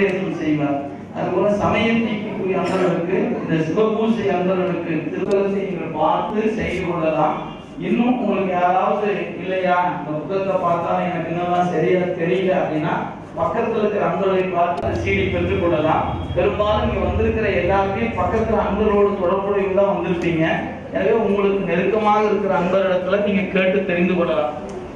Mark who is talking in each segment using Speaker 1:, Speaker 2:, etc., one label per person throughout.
Speaker 1: உபதேசம் செய்வார் அதுபோல சமயம் நீக்கக்கூடிய அன்பர்களுக்கு இந்த சிவபூசை அன்பர்களுக்கு திருத்தலத்தை நீங்கள் பார்த்து செய்து கொள்ளலாம் இன்னும் உங்களுக்கு யாராவது இல்லையா இந்த புத்தகத்தை பார்த்தா எனக்கு இன்னும் சரியா தெரியல அப்படின்னா பக்கத்துல இருக்கிற அன்பர்களை பார்த்து சீடி பெற்றுக் கொள்ளலாம் பெரும்பாலும் இங்க வந்திருக்கிற எல்லாருமே பக்கத்துல அன்பர்களோடு தொடர்புடையவங்க தான் வந்திருப்பீங்க எனவே உங்களுக்கு நெருக்கமாக இருக்கிற அன்பரிடத்துல நீங்க கேட்டு தெரிந்து கொள்ளலாம்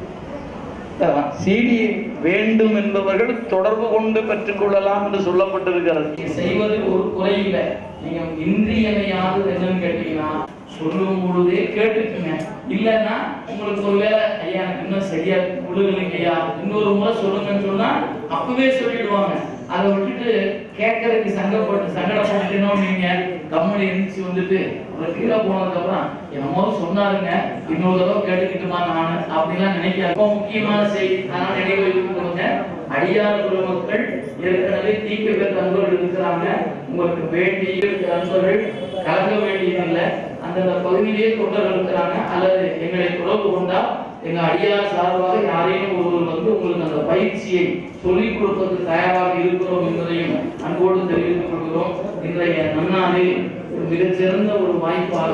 Speaker 1: சிடி வேண்டும் என்பவர்கள் தொடர்பு கொண்டு பெற்றுக்கொள்ளலாம் என்று சொல்லப்பட்டிருக்கிறது நீங்க செய்வது ஒரு குறை இல்லை நீங்க இன்றியமையாதது என்னன்னு கேட்டீங்கன்னா சொல்லும் பொழுதே கேட்டுக்குங்க இல்லைன்னா உங்களுக்கு ஒருவேளை ஐயா எனக்கு இன்னும் சரியா விழுகலைங்க ஐயா இன்னொரு முறை சொல்லுங்கன்னு சொன்னா அப்பவே சொல்லிடுவாங்க அதை விட்டுட்டு கேட்கறதுக்கு சங்கப்பட்டு சங்கடப்பட்டுனோம் நீங்க கம்மலி எழுந்துச்சு வந்துட்டு அப்புறம் கீழே போனதுக்கு அப்புறம் என்னமோ சொன்னாருங்க இன்னொரு தடவை கேட்டுக்கிட்டுமா நானு அப்படிலாம் நினைக்காது ரொம்ப முக்கியமான செய்தி அதனால நினைவு வைத்துக் கொள்ளுங்க அடியார் குழுமக்கள் ஏற்கனவே தீக்க பெற்ற அன்பர்கள் இருக்கிறாங்க உங்களுக்கு வேண்டிய இருக்கிற அன்பர்கள் கலங்க வேண்டியதில்லை அந்தந்த பகுதியிலேயே தொண்டர்கள் இருக்கிறாங்க அல்லது எங்களை தொடர்பு கொண்டால் எங்க அடியார் சார்பாக யாரையும் ஒருவர் வந்து உங்களுக்கு அந்த பயிற்சியை சொல்லிக் கொடுப்பதற்கு தயாராக இருக்கிறோம் என்பதையும் அன்போடு தெரிவித்துக் கொள்கிறோம் இன்றைய நன்னாளில் ஒரு மிகச்சிறந்த ஒரு வாய்ப்பாக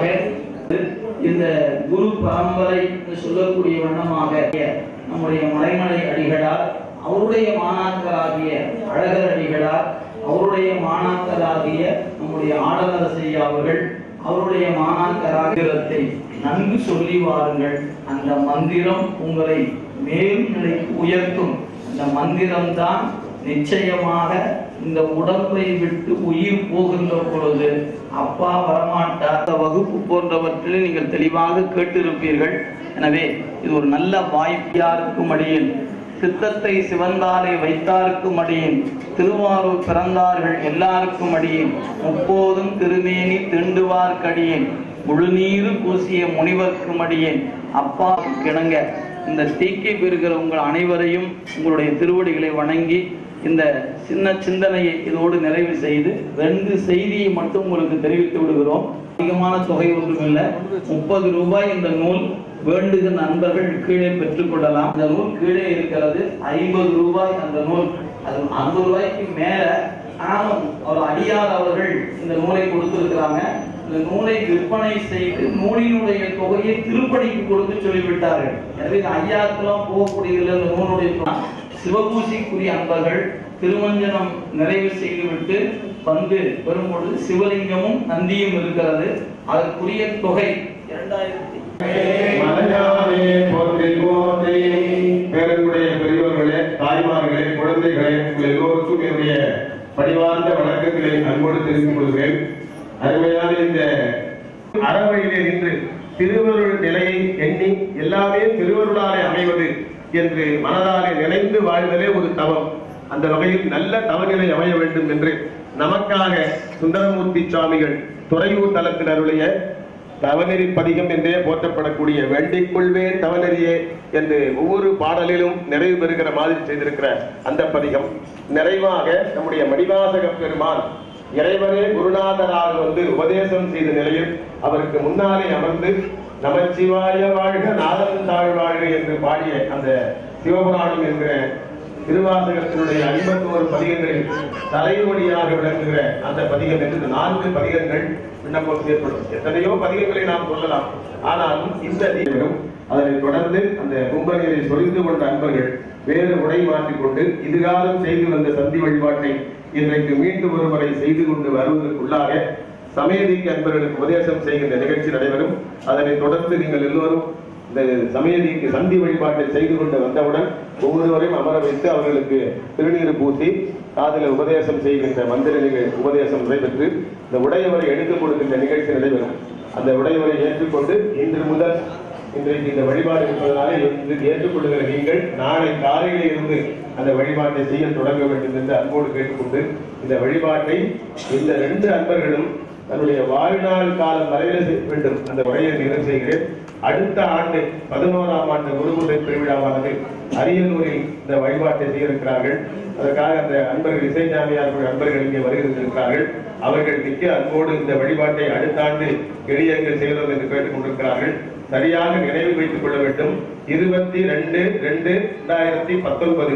Speaker 1: இந்த குரு பரம்பரை என்று சொல்லக்கூடிய வண்ணமாக நம்முடைய மலைமலை அடிகளார் அவருடைய மாணாக்கராகிய அழகர் அடிகளார் அவருடைய மாணாக்கராகிய நம்முடைய ஆடலரசையா அவர்கள் அவருடைய மாணாக்கராகிரத்தை நன்கு சொல்லி வாருங்கள் அந்த மந்திரம் உங்களை மேலும் நிலைக்கு உயர்த்தும் அந்த மந்திரம்தான் நிச்சயமாக இந்த உடம்பை விட்டு உயிர் போகின்ற பொழுது அப்பா வரமாட்டார் அந்த வகுப்பு போன்றவற்றில் நீங்கள் தெளிவாக கேட்டிருப்பீர்கள் எனவே இது ஒரு நல்ல வாய்ப்பு யாருக்கும் அடியில் சித்தத்தை சிவந்தாரை வைத்தார்க்கும் அடியேன் திருவாரூர் பிறந்தார்கள் எல்லாருக்கும் அடியேன் முப்போதும் திருமேனி திண்டுவார்க்கடியேன் முழுநீரு பூசிய முனிவர்க்கும் அடியேன் அப்பா கிணங்க இந்த தீக்கை பெறுகிற உங்கள் அனைவரையும் உங்களுடைய திருவடிகளை வணங்கி இந்த சின்ன சிந்தனையை இதோடு நிறைவு செய்து ரெண்டு செய்தியை மட்டும் உங்களுக்கு தெரிவித்து விடுகிறோம் அதிகமான தொகை ஒன்றுமில்லை முப்பது ரூபாய் இந்த நூல் வேண்டுகிற நண்பர்கள் கீழே பெற்றுக்கொள்ளலாம் இந்த நூல் கீழே இருக்கிறது ஐம்பது ரூபாய் அந்த நூல் அது ஐம்பது ரூபாய்க்கு மேல ஆனாலும் ஒரு அடியார் அவர்கள் இந்த நூலை கொடுத்திருக்கிறாங்க இந்த நூலை விற்பனை செய்து நூலினுடைய தொகையை திருப்பணிக்கு கொடுத்து சொல்லிவிட்டார்கள் எனவே இந்த ஐயாக்கெல்லாம் போகக்கூடியதில்லை இந்த நூலுடைய தொகை. சிவபூசிக்குரிய அன்பர்கள் திருமஞ்சனம் நிறைவு செய்துவிட்டு வந்து வரும்பொழுது சிவலிங்கமும் நந்தியும் இருக்கிறது அதற்குரிய தொகை இரண்டாயிரத்தி
Speaker 2: மலையாளே போற்றி போற்றி பேரன்புடைய பெரியோர்களே தாய்மார்களே குழந்தைகளே உங்கள் எல்லோருக்கும் என்னுடைய பணிவார்ந்த வணக்கங்களை அன்போடு தெரிவித்துக் கொள்கிறேன் அருமையான இந்த அறவழியிலே நின்று திருவருள் நிலையை எண்ணி எல்லாமே திருவருளாலே அமைவது என்று மனதாலே நினைந்து வாழ்வதே ஒரு தவம் அந்த வகையில் நல்ல தவநிலை அமைய வேண்டும் என்று நமக்காக சுந்தரமூர்த்தி சுவாமிகள் துறையூர் தலத்தில் அருளிய தவநெறி பதிகம் என்றே போற்றப்படக்கூடிய வேண்டிக் கொள்வே தவநெறியே என்று ஒவ்வொரு பாடலிலும் நிறைவு பெறுகிற மாதிரி செய்திருக்கிற அந்த பதிகம் நிறைவாக நம்முடைய மணிவாசக பெருமான் இறைவனே குருநாதராக வந்து உபதேசம் செய்த நிலையில் அவருக்கு முன்னாலே அமர்ந்து நமச்சிவாய வாழ்க நாதன் தாழ் வாழ்க என்று பாடிய அந்த சிவபுராணம் என்கிற திருவாசகத்தினுடைய ஐம்பத்தோரு பதிகங்களில் தலைமொழியாக விளங்குகிற அந்த பதிகம் என்று நான்கு பதிகங்கள் விண்ணப்பம் செய்யப்படும் எத்தனையோ பதிகங்களை நாம் சொல்லலாம் ஆனாலும் இந்த தீவிரம் அதனைத் தொடர்ந்து அந்த கும்பநீரை சொரிந்து கொண்ட அன்பர்கள் வேறு உடை மாற்றிக்கொண்டு இதுகாலம் செய்து வந்த சந்தி வழிபாட்டை இன்றைக்கு மீண்டும் ஒருமுறை செய்து கொண்டு வருவதற்குள்ளாக சமயதிக்கு அன்பர்களுக்கு உபதேசம் செய்கின்ற நிகழ்ச்சி நடைபெறும் அதனைத் தொடர்ந்து நீங்கள் எல்லோரும் இந்த சமயதிக்கு சந்தி வழிபாட்டை செய்து கொண்டு வந்தவுடன் ஒவ்வொருவரையும் அமர வைத்து அவர்களுக்கு திருநீர் பூசி காதில் உபதேசம் செய்கின்ற மந்திர நிக- உபதேசம் நடைபெற்று இந்த உடையவரை எடுத்துக் கொடுக்கின்ற நிகழ்ச்சி நடைபெறும் அந்த உடையவரை ஏற்றுக்கொண்டு இன்று முதல் இன்றைக்கு இந்த வழிபாடு இருப்பதனால இன்றைக்கு ஏற்றுக்கொள்கிற நீங்கள் நாளை காலையில இருந்து அந்த வழிபாட்டை செய்ய தொடங்க வேண்டும் என்று அன்போடு கேட்டுக்கொண்டு இந்த வழிபாட்டை இந்த ரெண்டு அன்பர்களும் தன்னுடைய வாழ்நாள் காலம் வரையில செய்ய வேண்டும் அந்த உரையை நிறைவு செய்கிறேன் அடுத்த ஆண்டு பதினோராம் ஆண்டு குருமுறை பெருவிழாவானது அரியலூரில் இந்த வழிபாட்டை செய்ய இருக்கிறார்கள் அதற்காக அந்த அன்பர்கள் இசைஞானியார்கள் அன்பர்கள் இங்கே வருகிறார்கள் அவர்கள் மிக்க அன்போடு இந்த வழிபாட்டை அடுத்த ஆண்டு எளியங்கள் செய்கிறோம் என்று கேட்டுக் கொண்டிருக்கிறார்கள் சரியாக நினைவில் வைத்துக் கொள்ள வேண்டும் இருபத்தி ரெண்டு ரெண்டு இரண்டாயிரத்தி பத்தொன்பது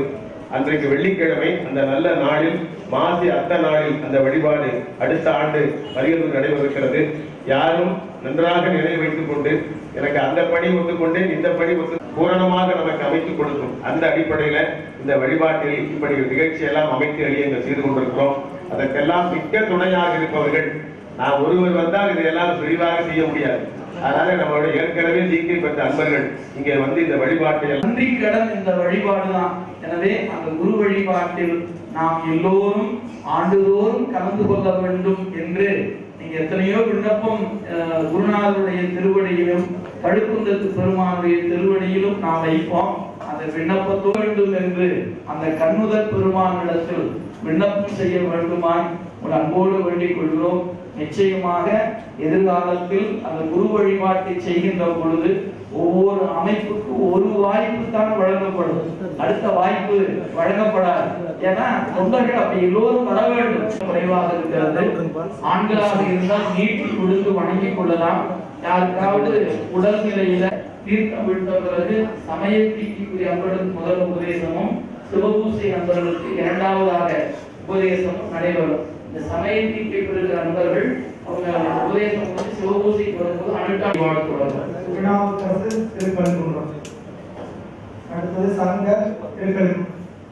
Speaker 2: அன்றைக்கு வெள்ளிக்கிழமை அந்த நல்ல நாளில் மாசி அத்த நாளில் அந்த வழிபாடு அடுத்த ஆண்டு அரியலூர் நடைபெறுகிறது யாரும் நன்றாக நினைவு வைத்துக் கொண்டு எனக்கு அந்த பணி ஒத்துக்கொண்டேன் இந்த பணி ஒத்து பூரணமாக நமக்கு அமைத்துக் கொடுக்கும் அந்த அடிப்படையில இந்த வழிபாட்டில் இப்படி ஒரு நிகழ்ச்சி எல்லாம் அமைத்து எளிய செய்து கொண்டிருக்கிறோம் அதற்கெல்லாம் மிக்க துணையாக இருப்பவர்கள் நான் ஒருவர் வந்தால் இதையெல்லாம் விரிவாக செய்ய முடியாது அதனால நம்மளோட ஏற்கனவே தீக்கை பெற்ற அன்பர்கள் இங்கே வந்து இந்த வழிபாட்டை எல்லாம்
Speaker 1: நன்றி கடன் இந்த வழிபாடு தான் எனவே அந்த குரு வழிபாட்டில் நாம் எல்லோரும் ஆண்டுதோறும் கலந்து கொள்ள வேண்டும் என்று நீங்க எத்தனையோ விண்ணப்பம் அஹ், குருநாதருடைய திருவடியிலும் பழுக்குந்தத்து பெருமானுடைய திருவடியிலும் நாம் வைப்போம் அந்த விண்ணப்பத்தோ வேண்டும் என்று அந்த கண்ணுதல் பெருமானிடத்தில் விண்ணப்பம் செய்ய வேண்டுமாய் ஒரு அன்போடு வேண்டிக் கொள்கிறோம் நிச்சயமாக எதிர்காலத்தில் அந்த குரு வழிபாட்டை செய்கின்ற பொழுது ஒவ்வொரு அமைப்புக்கு ஒரு வாய்ப்பு தான் வழங்கப்படும் அடுத்த வாய்ப்பு வழங்கப்படாது ஏன்னா தொண்டர்கள் அப்படி எல்லோரும் வர வேண்டும் குறைவாக இருக்கிறது ஆண்களாக இருந்தால் நீட்டி கொடுத்து வணங்கிக் கொள்ளலாம் யாருக்காவது உடல்நிலையில தீர்த்தம் விட்ட பிறகு சமய தீக்குரிய அன்பர்களுக்கு முதல் உபதேசமும் சிவபூசை அன்பர்களுக்கு இரண்டாவதாக உபதேசமும் நடைபெறும் இந்த சமய தீக்கை பெறுகிற அன்பர்கள் அவங்க உபதேசம் வந்து சிவபூசைக்கு வரும்போது அனுட்டாடி வாழ்த்துவார்கள்
Speaker 3: திருநாவுக்கரசு திருக்கழுக்குன்றம் அடுத்தது சங்கர் திருக்கழுக்குன்றம்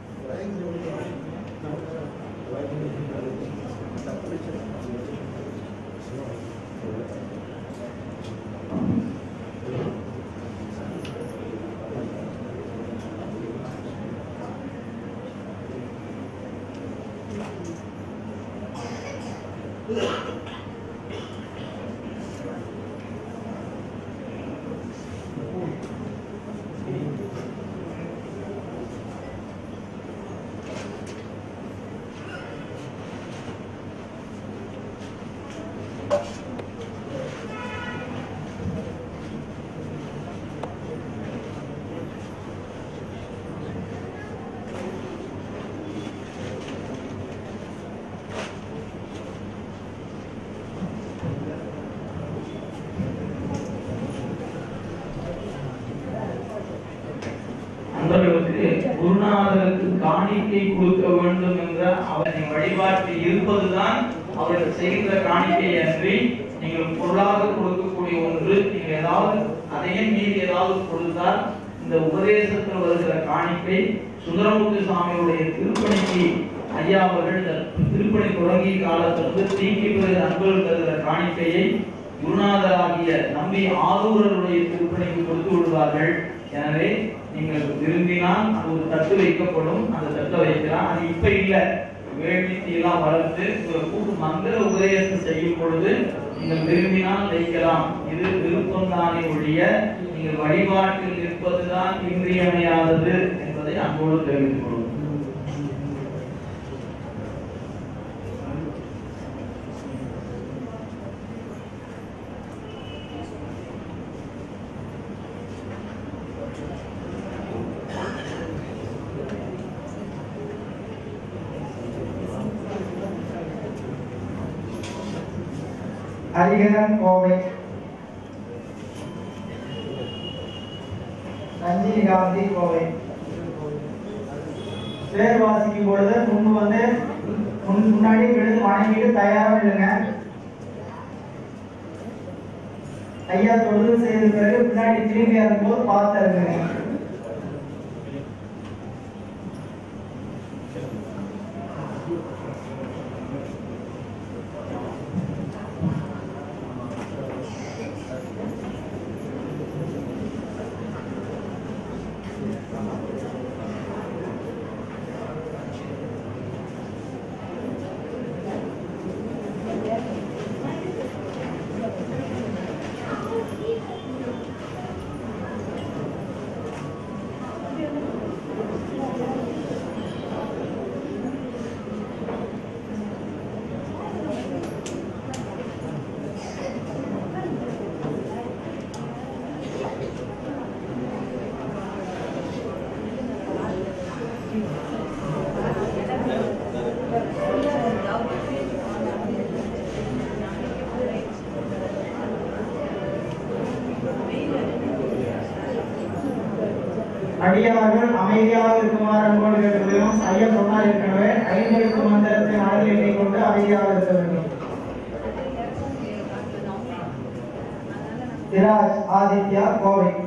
Speaker 1: அன்பர்களுக்கு குருநாதருக்கு காணிக்கை கொடுக்க வேண்டும் என்ற அவரின் வழிபாட்டில் இருப்பதுதான் அவர்கள் செய்கின்ற காணிக்கை அன்றி நீங்கள் பொருளாக கொடுக்கக்கூடிய ஒன்று நீங்கள் ஏதாவது அதையும் மீறி ஏதாவது கொடுத்தால் இந்த உபதேசத்தில் வருகிற காணிக்கை சுந்தரமூர்த்தி சுவாமியுடைய திருப்பணிக்கு ஐயா அவர்கள் இந்த திருப்பணி தொடங்கிய காலத்திலிருந்து தீக்கி பெறுகிற அன்பர்கள் தருகிற காணிக்கையை குருநாதராகிய நம்பி ஆரூரருடைய திருப்பணிக்கு கொடுத்து விடுவார்கள் எனவே நீங்கள் விரும்பினால் அது ஒரு தட்டு வைக்கப்படும் அந்த தட்டை வைக்கலாம் அது இப்ப இல்ல வேள்வி எல்லாம் வளர்த்து ஒரு கூட்டு மந்திர உபதேசம் செய்யும் பொழுது நீங்கள் விரும்பினால் வைக்கலாம் இது விருப்பம் தானே ஒழிய நீங்கள் வழிபாட்டில் இருப்பதுதான் இன்றியமையாதது என்பதை அன்போடு தெரிவித்துக் கொள்வோம்
Speaker 3: ஹரிகரன் கோவை ரஞ்சினி காந்தி கோவை பேர் வாசிக்கும் பொழுது முன்பு வந்து முன் முன்னாடி விழுந்து வணங்கிட்டு தயாரா இல்லைங்க ஐயா தொழுது செய்த பிறகு பின்னாடி திரும்பி வரும்போது பார்த்துருங்க அடியார்கள் அமைதியாக இருக்குமாறு அன்போடு கேட்டுக்கொள்கிறோம் ஐயா சொன்னார் ஏற்கனவே ஐந்து எழுத்து மந்திரத்தை மனதில் எண்ணிக்கொண்டு அமைதியாக இருக்க வேண்டும் சிராஜ் ஆதித்யா கோவை